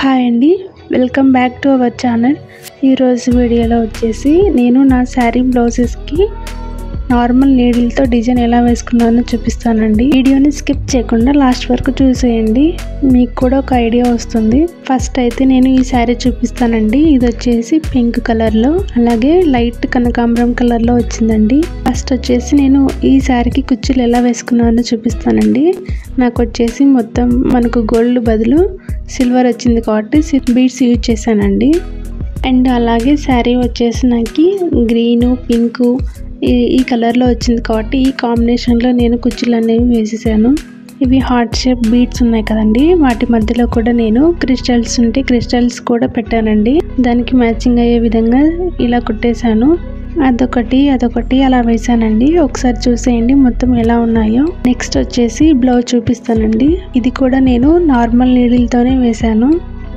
hi అండి welcome back to our channel ఈరోజు వీడియోలో వచ్చేసి నేను నా శారీ బ్లౌజెస్కి నార్మల్ నీడిల్తో డిజైన్ ఎలా వేసుకున్నానో చూపిస్తానండి వీడియోని స్కిప్ చేయకుండా లాస్ట్ వరకు చూసేయండి మీకు కూడా ఒక ఐడియా వస్తుంది ఫస్ట్ అయితే నేను ఈ శారీ చూపిస్తానండి ఇది వచ్చేసి పింక్ కలర్లో అలాగే లైట్ కనకాంబరం కలర్లో వచ్చిందండి ఫస్ట్ వచ్చేసి నేను ఈ శారీకి కుచ్చులు ఎలా వేసుకున్నానో చూపిస్తానండి నాకు వచ్చేసి మొత్తం మనకు గోల్డ్ బదులు సిల్వర్ వచ్చింది కాబట్టి బీడ్స్ యూజ్ చేశానండి అండ్ అలాగే శారీ వచ్చేసి నాకు గ్రీను పింకు ఈ కలర్లో వచ్చింది కాబట్టి ఈ కాంబినేషన్లో నేను కుచ్చులు అనేవి వేసేసాను ఇవి హార్ట్ షేప్ బీడ్స్ ఉన్నాయి కదండి వాటి మధ్యలో కూడా నేను క్రిస్టల్స్ ఉంటే క్రిస్టల్స్ కూడా పెట్టానండి దానికి మ్యాచింగ్ అయ్యే విధంగా ఇలా కుట్టేశాను అదొకటి అదొకటి అలా వేసానండి ఒకసారి చూసేయండి మొత్తం ఎలా ఉన్నాయో నెక్స్ట్ వచ్చేసి బ్లౌజ్ చూపిస్తానండి ఇది కూడా నేను నార్మల్ నీడిల్తోనే వేశాను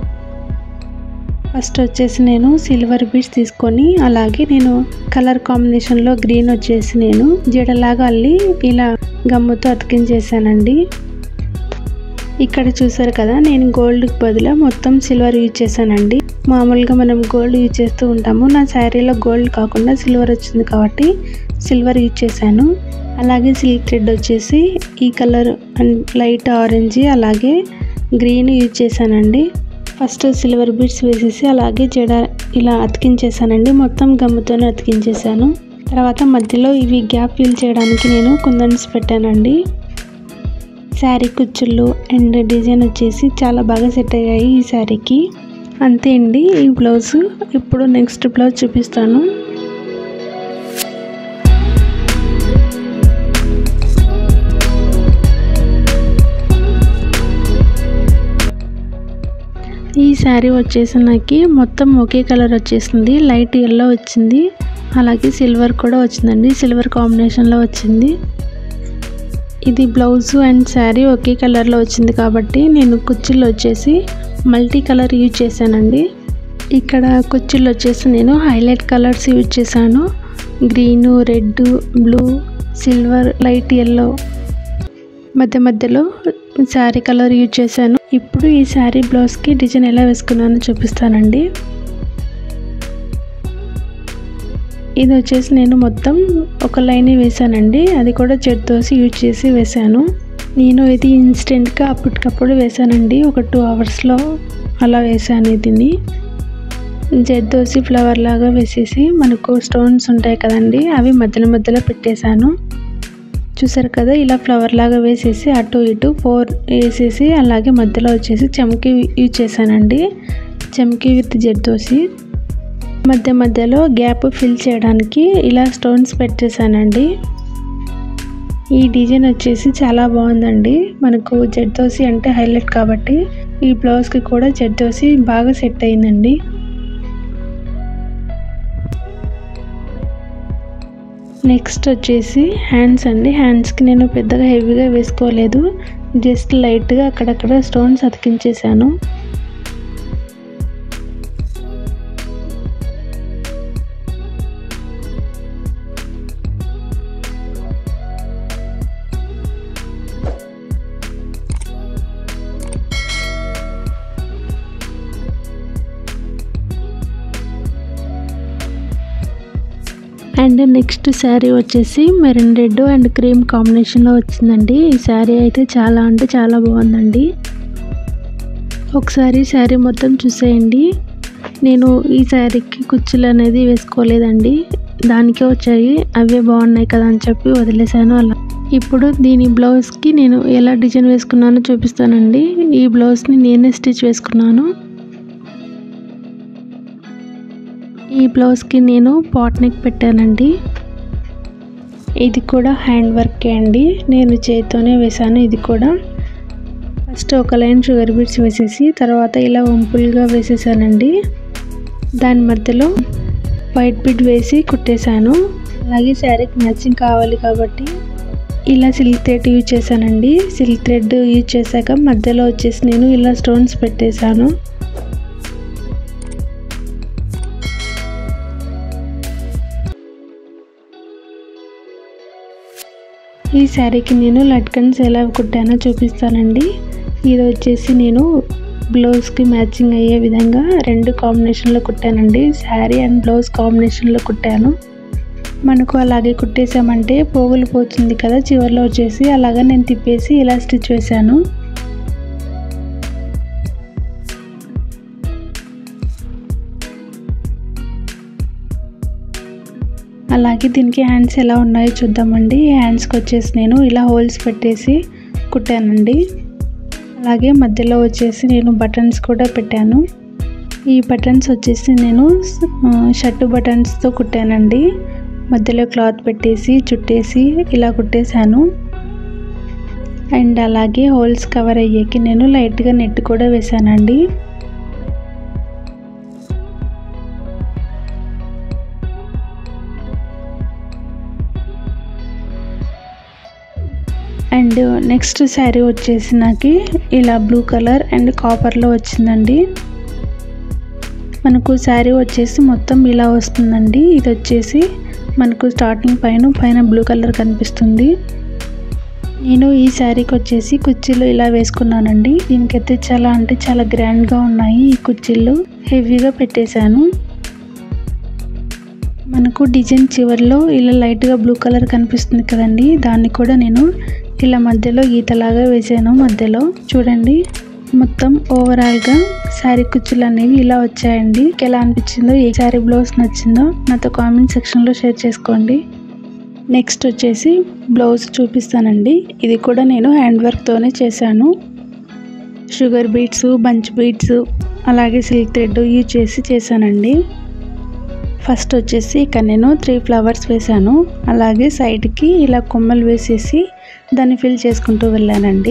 ఫస్ట్ వచ్చేసి నేను సిల్వర్ బీడ్స్ తీసుకొని అలాగే నేను కలర్ కాంబినేషన్లో గ్రీన్ వచ్చేసి నేను జడలాగా అల్లి ఇలా గమ్ముతో అతికించేసానండి ఇక్కడ చూసారు కదా నేను గోల్డ్కి బదులు మొత్తం సిల్వర్ యూజ్ చేశానండి మామూలుగా మనం గోల్డ్ యూజ్ చేస్తూ ఉంటాము నా శారీలో గోల్డ్ కాకుండా సిల్వర్ వచ్చింది కాబట్టి సిల్వర్ యూజ్ చేశాను అలాగే సిల్క్ థ్రెడ్ వచ్చేసి ఈ కలర్ లైట్ ఆరెంజ్ అలాగే గ్రీన్ యూజ్ చేశానండి ఫస్ట్ సిల్వర్ బీడ్స్ వేసేసి అలాగే జడ ఇలా అతికించేసానండి మొత్తం గమ్ముతోనే అతికించేసాను తర్వాత మధ్యలో ఇవి గ్యాప్ ఫిల్ చేయడానికి నేను కుందన్స్ పెట్టానండి శారీ కుచ్చుళ్ళు అండ్ డిజైన్ వచ్చేసి చాలా బాగా సెట్ అయ్యాయి ఈ శారీకి అంతే అండి ఈ బ్లౌజ్ ఇప్పుడు నెక్స్ట్ బ్లౌజ్ చూపిస్తాను ఈ శారీ వచ్చేసి నాకు మొత్తం ఒకే కలర్ వచ్చేసింది లైట్ ఎల్లో వచ్చింది అలాగే సిల్వర్ కూడా వచ్చిందండి సిల్వర్ కాంబినేషన్లో వచ్చింది ఇది బ్లౌజ్ అండ్ శారీ ఒకే కలర్లో వచ్చింది కాబట్టి నేను కుర్చీలు వచ్చేసి మల్టీ కలర్ యూజ్ చేశానండి ఇక్కడ కుర్చీలు వచ్చేసి నేను హైలైట్ కలర్స్ యూజ్ చేశాను green red blue silver light yellow మధ్య మధ్యలో శారీ కలర్ యూజ్ చేశాను ఇప్పుడు ఈ శారీ బ్లౌజ్కి డిజైన్ ఎలా వేసుకున్నానో చూపిస్తానండి ఇది వచ్చేసి నేను మొత్తం ఒక లైన్ వేసానండి అది కూడా జెడ్ దోసి యూజ్ చేసి వేసాను నేను ఇది ఇన్స్టెంట్గా అప్పటికప్పుడు వేసానండి ఒక టూ అవర్స్లో అలా వేసాను దీన్ని జెడ్ దోసి ఫ్లవర్ లాగా వేసేసి మనకు స్టోన్స్ ఉంటాయి కదండి అవి మధ్యలో మధ్యలో పెట్టేశాను చూసారు కదా ఇలా ఫ్లవర్ లాగా వేసేసి అటు ఇటు ఫోర్ వేసేసి అలాగే మధ్యలో వచ్చేసి చెమ్కి యూజ్ చేశానండి చెమ్కి విత్ జెడ్దోసి మధ్య మధ్యలో గ్యాప్ ఫిల్ చేయడానికి ఇలా స్టోన్స్ పెట్టేశానండి ఈ డిజైన్ వచ్చేసి చాలా బాగుందండి మనకు జెడ్దోసి అంటే హైలైట్ కాబట్టి ఈ బ్లౌజ్కి కూడా జెడ్దోసి బాగా సెట్ అయిందండి నెక్స్ట్ వచ్చేసి హ్యాండ్స్ అండి హ్యాండ్స్కి నేను పెద్దగా హెవీగా వేసుకోలేదు జస్ట్ లైట్గా అక్కడక్కడ స్టోన్స్ అతికించేసాను అండ్ నెక్స్ట్ శారీ వచ్చేసి మెరూన్ రెడ్ అండ్ క్రీమ్ కాంబినేషన్లో వచ్చిందండి ఈ శారీ అయితే చాలా అంటే చాలా బాగుందండి ఒకసారి శారీ మొత్తం చూసేయండి నేను ఈ శారీకి కుచ్చులు అనేది వేసుకోలేదండి దానికే వచ్చాయి అవే బాగున్నాయి కదా అని చెప్పి వదిలేసాను అలా ఇప్పుడు దీని బ్లౌజ్కి నేను ఎలా డిజైన్ వేసుకున్నానో చూపిస్తానండి ఈ బ్లౌజ్ని నేనే స్టిచ్ వేసుకున్నాను ఈ బ్లౌజ్కి నేను పాట్ నెక్ పెట్టానండి ఇది కూడా హ్యాండ్ వర్కే అండి నేను చేతితోనే వేసాను ఇది కూడా ఫస్ట్ ఒక లైన్ షుగర్ బీడ్స్ వేసేసి తర్వాత ఇలా వంపులుగా వేసేసానండి దాని మధ్యలో వైట్ బిడ్ వేసి కుట్టేశాను అలాగే శారీకి మ్యాచింగ్ కావాలి కాబట్టి ఇలా సిల్క్ థ్రెడ్ యూజ్ చేశానండి సిల్క్ థ్రెడ్ యూజ్ చేశాక మధ్యలో వచ్చేసి నేను ఇలా స్టోన్స్ పెట్టేశాను ఈ శారీకి నేను లట్కన్స్ ఎలా కుట్టానో చూపిస్తానండి ఇది వచ్చేసి నేను బ్లౌజ్కి మ్యాచింగ్ అయ్యే విధంగా రెండు కాంబినేషన్లో కుట్టానండి శారీ అండ్ బ్లౌజ్ కాంబినేషన్లో కుట్టాను మనకు అలాగే కుట్టేసామంటే పోగులు పోతుంది కదా చివరిలో వచ్చేసి అలాగా నేను తిప్పేసి ఇలా స్టిచ్ వేశాను అలాగే దీనికి హ్యాండ్స్ ఎలా ఉన్నాయో చూద్దామండి హ్యాండ్స్కి వచ్చేసి నేను ఇలా హోల్స్ పెట్టేసి కుట్టానండి అలాగే మధ్యలో వచ్చేసి నేను బటన్స్ కూడా పెట్టాను ఈ బటన్స్ వచ్చేసి నేను షర్టు బటన్స్తో కుట్టానండి మధ్యలో క్లాత్ పెట్టేసి చుట్టేసి ఇలా కుట్టేశాను అండ్ అలాగే హోల్స్ కవర్ అయ్యేకి నేను లైట్గా నెట్ కూడా వేసానండి అండ్ నెక్స్ట్ శారీ వచ్చేసి నాకు ఇలా బ్లూ కలర్ అండ్ కాపర్లో వచ్చిందండి మనకు శారీ వచ్చేసి మొత్తం ఇలా వస్తుందండి ఇది వచ్చేసి మనకు స్టార్టింగ్ పైన పైన బ్లూ కలర్ కనిపిస్తుంది నేను ఈ శారీకి వచ్చేసి కుర్చీలు ఇలా వేసుకున్నానండి దీనికైతే చాలా అంటే చాలా గ్రాండ్గా ఉన్నాయి ఈ కుర్చీలు హెవీగా పెట్టేశాను మనకు డిజైన్ చివరిలో ఇలా లైట్గా బ్లూ కలర్ కనిపిస్తుంది కదండి దాన్ని కూడా నేను ఇలా మధ్యలో గీతలాగా వేసాను మధ్యలో చూడండి మొత్తం ఓవరాల్గా శారీ కుచ్చులు అనేవి ఇలా వచ్చాయండి ఎలా అనిపించిందో ఏ శారీ బ్లౌజ్ నచ్చిందో నాతో కామెంట్ సెక్షన్లో షేర్ చేసుకోండి నెక్స్ట్ వచ్చేసి బ్లౌజ్ చూపిస్తానండి ఇది కూడా నేను హ్యాండ్ వర్క్తోనే చేశాను షుగర్ బీట్స్ బంచ్ బీట్స్ అలాగే సిల్క్ థ్రెడ్ యూజ్ చేసి చేశానండి ఫస్ట్ వచ్చేసి ఇక్కడ నేను త్రీ ఫ్లవర్స్ వేసాను అలాగే సైడ్కి ఇలా కొమ్మలు వేసేసి దాన్ని ఫిల్ చేసుకుంటూ వెళ్ళానండి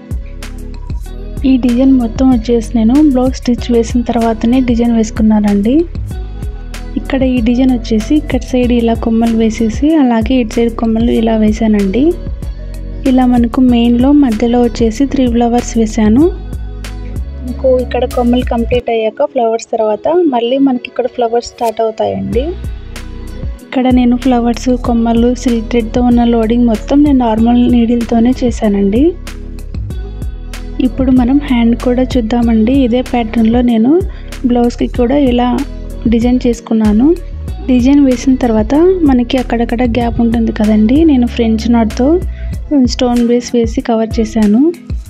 ఈ డిజైన్ మొత్తం వచ్చేసి నేను బ్లౌజ్ స్టిచ్ వేసిన తర్వాతనే డిజైన్ వేసుకున్నానండి ఇక్కడ ఈ డిజైన్ వచ్చేసి ఇక్కడ సైడ్ ఇలా కొమ్మలు వేసేసి అలాగే ఇటు సైడ్ కొమ్మలు ఇలా వేసానండి ఇలా మనకు మెయిన్లో మధ్యలో వచ్చేసి త్రీ ఫ్లవర్స్ వేసాను మనకు ఇక్కడ కొమ్మలు కంప్లీట్ అయ్యాక ఫ్లవర్స్ తర్వాత మళ్ళీ మనకి ఇక్కడ ఫ్లవర్స్ స్టార్ట్ అవుతాయండి ఇక్కడ నేను ఫ్లవర్స్ కొమ్మలు సిల్క్ థ్రెడ్తో ఉన్న లోడింగ్ మొత్తం నేను నార్మల్ నీడిల్తోనే చేశానండి ఇప్పుడు మనం హ్యాండ్ కూడా చూద్దామండి ఇదే ప్యాటర్న్లో నేను బ్లౌజ్కి కూడా ఇలా డిజైన్ చేసుకున్నాను డిజైన్ వేసిన తర్వాత మనకి అక్కడక్కడ గ్యాప్ ఉంటుంది కదండి నేను ఫ్రెంచ్ నాట్తో స్టోన్ బేస్ వేసి కవర్ చేశాను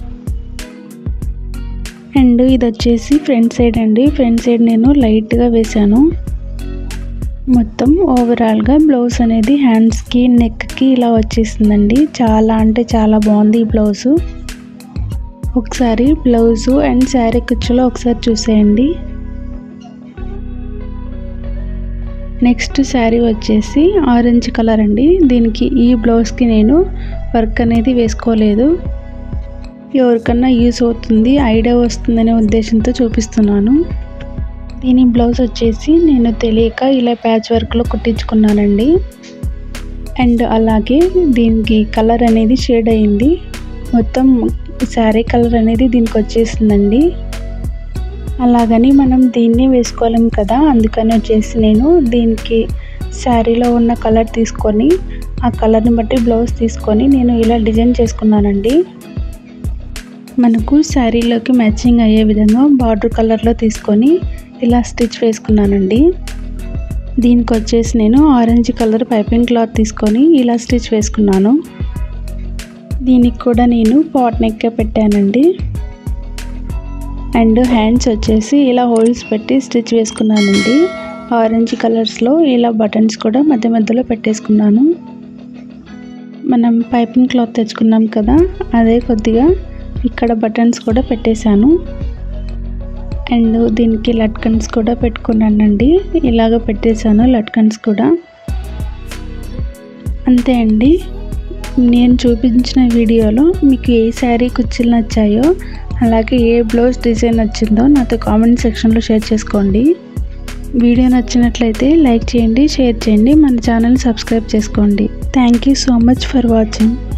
అండ్ ఇది వచ్చేసి ఫ్రంట్ సైడ్ అండి ఫ్రంట్ సైడ్ నేను లైట్గా వేశాను మొత్తం ఓవరాల్గా బ్లౌజ్ అనేది హ్యాండ్స్కి నెక్కి ఇలా వచ్చేసిందండి చాలా అంటే చాలా బాగుంది ఈ బ్లౌజు ఒకసారి బ్లౌజు అండ్ శారీ కుచ్చులో ఒకసారి చూసేయండి నెక్స్ట్ శారీ వచ్చేసి ఆరెంజ్ కలర్ అండి దీనికి ఈ బ్లౌజ్కి నేను వర్క్ అనేది వేసుకోలేదు ఎవరికన్నా యూస్ అవుతుంది ఐడియా వస్తుందనే ఉద్దేశంతో చూపిస్తున్నాను దీని బ్లౌజ్ వచ్చేసి నేను తెలియక ఇలా ప్యాచ్ వర్క్లో కుట్టించుకున్నానండి అండ్ అలాగే దీనికి కలర్ అనేది షేడ్ అయింది మొత్తం శారీ కలర్ అనేది దీనికి వచ్చేసిందండి అలాగని మనం దీన్ని వేసుకోలేం కదా అందుకని వచ్చేసి నేను దీనికి శారీలో ఉన్న కలర్ తీసుకొని ఆ కలర్ని బట్టి బ్లౌజ్ తీసుకొని నేను ఇలా డిజైన్ చేసుకున్నానండి మనకు శారీలోకి మ్యాచింగ్ అయ్యే విధంగా బార్డర్ కలర్లో తీసుకొని ఇలా స్టిచ్ వేసుకున్నానండి దీనికి వచ్చేసి నేను ఆరెంజ్ కలర్ పైపింగ్ క్లాత్ తీసుకొని ఇలా స్టిచ్ వేసుకున్నాను దీనికి కూడా నేను పాట్ నెక్ పెట్టానండి అండ్ హ్యాండ్స్ వచ్చేసి ఇలా హోల్స్ పెట్టి స్టిచ్ వేసుకున్నానండి ఆరెంజ్ కలర్స్లో ఇలా బటన్స్ కూడా మధ్య మధ్యలో పెట్టేసుకున్నాను మనం పైపింగ్ క్లాత్ తెచ్చుకున్నాం కదా అదే కొద్దిగా ఇక్కడ బటన్స్ కూడా పెట్టేశాను అండ్ దీనికి లట్కన్స్ కూడా పెట్టుకున్నానండి ఇలాగ పెట్టేశాను లట్కన్స్ కూడా అంతే అండి నేను చూపించిన వీడియోలో మీకు ఏ శారీ కుర్చీలు నచ్చాయో అలాగే ఏ బ్లౌజ్ డిజైన్ నచ్చిందో నాతో కామెంట్ సెక్షన్లో షేర్ చేసుకోండి వీడియో నచ్చినట్లయితే లైక్ చేయండి షేర్ చేయండి మన ఛానల్ సబ్స్క్రైబ్ చేసుకోండి thank you so much for watching